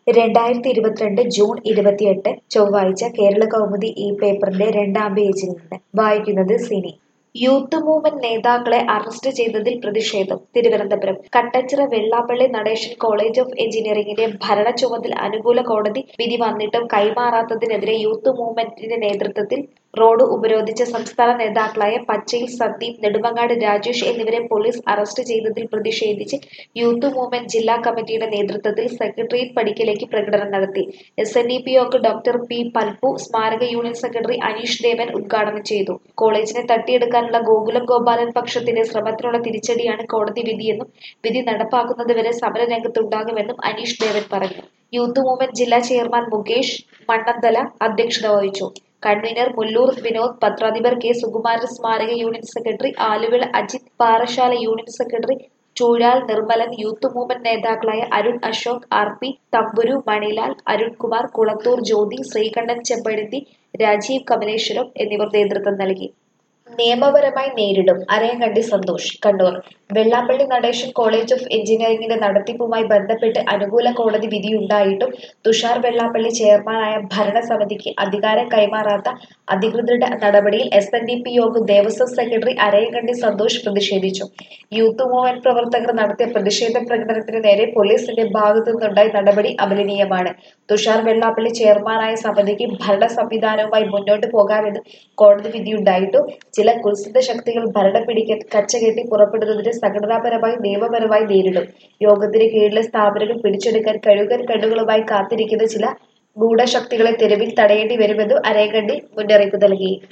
രണ്ടായിരത്തി ഇരുപത്തിരണ്ട് ജൂൺ ഇരുപത്തിയെട്ട് ചൊവ്വാഴ്ച കേരള കൗമുദി ഈ പേപ്പറിന്റെ രണ്ടാം പേജിൽ നിന്ന് വായിക്കുന്നത് സിനി യൂത്ത് മൂവ്മെന്റ് നേതാക്കളെ അറസ്റ്റ് ചെയ്തതിൽ പ്രതിഷേധം തിരുവനന്തപുരം കട്ടച്ചിറ വെള്ളാപ്പള്ളി നടേശൻ കോളേജ് ഓഫ് എഞ്ചിനീയറിംഗിന്റെ ഭരണ ചുമതല അനുകൂല കോടതി വിധി വന്നിട്ടും കൈമാറാത്തതിനെതിരെ യൂത്ത് മൂവ്മെന്റിന്റെ നേതൃത്വത്തിൽ റോഡ് ഉപരോധിച്ച സംസ്ഥാന നേതാക്കളായ പച്ചയിൽ സന്ദീപ് നെടുമങ്ങാട് രാജേഷ് എന്നിവരെ പോലീസ് അറസ്റ്റ് ചെയ്തതിൽ പ്രതിഷേധിച്ച് യൂത്ത് മൂവ്മെന്റ് ജില്ലാ കമ്മിറ്റിയുടെ നേതൃത്വത്തിൽ സെക്രട്ടേറിയറ്റ് പടിക്കലേക്ക് പ്രകടനം നടത്തി S N D P Yoga doctor P Palpu സ്മാരക യൂണിയൻ സെക്രട്ടറി അനീഷ് ദേവൻ ഉദ്ഘാടനം ചെയ്തു കോളേജിനെ തട്ടിയെടുക്കാനുള്ള ഗോകുലം ഗോപാലൻ പക്ഷത്തിന്റെ ശ്രമത്തിനുള്ള തിരിച്ചടിയാണ് കോടതി വിധിയെന്നും വിധി നടപ്പാക്കുന്നതുവരെ സമരരംഗത്തുണ്ടാകുമെന്നും അനീഷ് ദേവൻ പറഞ്ഞു യൂത്ത് മൂവ്മെന്റ് ജില്ലാ ചെയർമാൻ മുകേഷ് മണ്ണന്തല അധ്യക്ഷത വഹിച്ചു കൺവീനർ മുല്ലൂർ വിനോദ് പത്രാധിപർ കെ സുകുമാരൻ സ്മാരക union secretary Aluvila Ajith Parassala union secretary Choozhal Nirmalan youth movement നേതാക്കളായ അരുൺ അശോക് ആർ പി തമ്പുരു മണിലാൽ അരുൺകുമാർ കുളത്തൂർ ജ്യോതി ശ്രീകണ്ഠൻ ചെമ്പഴുന്തി രാജീവ് കമലേശ്വരം എന്നിവർ നേതൃത്വം നൽകി നിയമപരമായി നേരിടും അരയങ്കണ്ടി സന്തോഷ് കണ്ണൂർ വെള്ളാപ്പള്ളി നടേശൻ കോളേജ് ഓഫ് എഞ്ചിനീയറിംഗിന്റെ നടത്തിപ്പുമായി ബന്ധപ്പെട്ട് അനുകൂല കോടതി വിധിയുണ്ടായിട്ടും തുഷാർ വെള്ളാപ്പള്ളി ചെയർമാനായ ഭരണസമിതിക്ക് അധികാരം കൈമാറാത്ത അധികൃതരുടെ നടപടിയിൽ എസ് എൻ ഡി പി യോഗം ദേവസ്വം സെക്രട്ടറി അരയങ്കണ്ടി സന്തോഷ് പ്രതിഷേധിച്ചു യൂത്ത് മൂവ്മെന്റ് പ്രവർത്തകർ നടത്തിയ പ്രതിഷേധ പ്രകടനത്തിന് നേരെ പോലീസിന്റെ ഭാഗത്തു നിന്നുണ്ടായ നടപടി അപലനീയമാണ് തുഷാർ വെള്ളാപ്പള്ളി ചെയർമാനായ സമിതിക്ക് ഭരണ സംവിധാനവുമായി മുന്നോട്ട് പോകാമെന്ന് കോടതി വിധിയുണ്ടായിട്ടും ചില കുൽസിത ശക്തികൾ ഭരണം പിടിക്കാൻ കച്ചകെട്ടി പുറപ്പെടുന്നതിന് സംഘടനാപരമായി നിയമപരമായി നേരിടും യോഗത്തിന് കീഴിലെ സ്ഥാപനങ്ങൾ പിടിച്ചെടുക്കാൻ കഴുകൻ കണ്ണുകളുമായി കാത്തിരിക്കുന്ന ചില ഗൂഢശക്തികളെ തെരുവിൽ തടയേണ്ടി വരുമെന്നും അരയങ്കണ്ടി മുന്നറിയിപ്പ് നൽകി